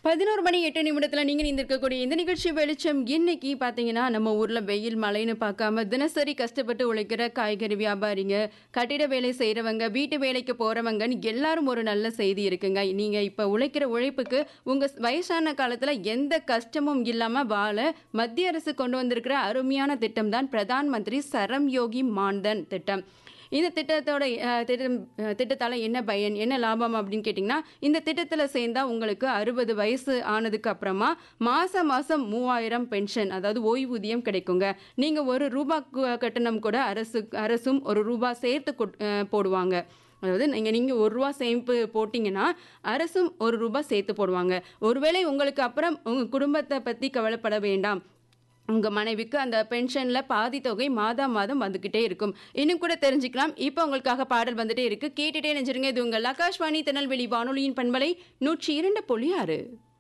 பதினோரு மணி எட்டு நிமிடத்தில் நீங்கள் இருந்திருக்கக்கூடிய இந்த நிகழ்ச்சி வெளிச்சம் இன்னைக்கு பார்த்தீங்கன்னா நம்ம ஊரில் வெயில் மழைன்னு பார்க்காம தினசரி கஷ்டப்பட்டு உழைக்கிற காய்கறி வியாபாரிங்க கட்டிட வேலை செய்கிறவங்க வீட்டு வேலைக்கு போகிறவங்கன்னு எல்லாரும் ஒரு நல்ல செய்தி இருக்குங்க நீங்கள் இப்போ உழைக்கிற உழைப்புக்கு உங்கள் வயசான காலத்தில் எந்த கஷ்டமும் இல்லாமல் வாழ மத்திய அரசு கொண்டு வந்திருக்கிற அருமையான திட்டம் தான் பிரதான் மந்திரி சரம் யோகி மான்தன் திட்டம் இந்த திட்டத்தோட அஹ், திட்டம் அஹ், திட்டத்தால என்ன பயன் என்ன லாபம் அப்படின்னு கேட்டிங்கன்னா இந்த திட்டத்தில் சேர்ந்தா உங்களுக்கு அறுபது வயசு ஆனதுக்கு அப்புறமா மாசம் மாசம் மூவாயிரம் பென்ஷன் அதாவது ஓய்வூதியம் கிடைக்குங்க நீங்க ஒரு ரூபா கு- கட்டணம் கூட அரசு அரசும் ஒரு ரூபா சேர்த்து கொட்- அஹ், போடுவாங்க அதாவது நீங்கள் நீங்கள் ஒரு ரூபா சேமிப்பு போட்டிங்கன்னா அரசும் ஒரு ரூபா சேர்த்து போடுவாங்க ஒருவேளை உங்களுக்கு அப்புறம் உங்கள் குடும்பத்தை பற்றி கவலைப்பட வேண்டாம் உங்கள் மனைவிக்கு அந்த பென்ஷனில் பாதி தொகை மாதம் மாதம் வந்துக்கிட்டே இருக்கும் இன்னும் கூட தெரிஞ்சுக்கலாம் இப்போ உங்களுக்காக பாடல் வந்துட்டே இருக்கு கேட்டுட்டே நினைச்சிருங்க இது உங்கள் ஆகாஷ்வாணி திருநெல்வேலி வானொலியின் பண்பலை நூற்றி இரண்டு புள்ளி ஆறு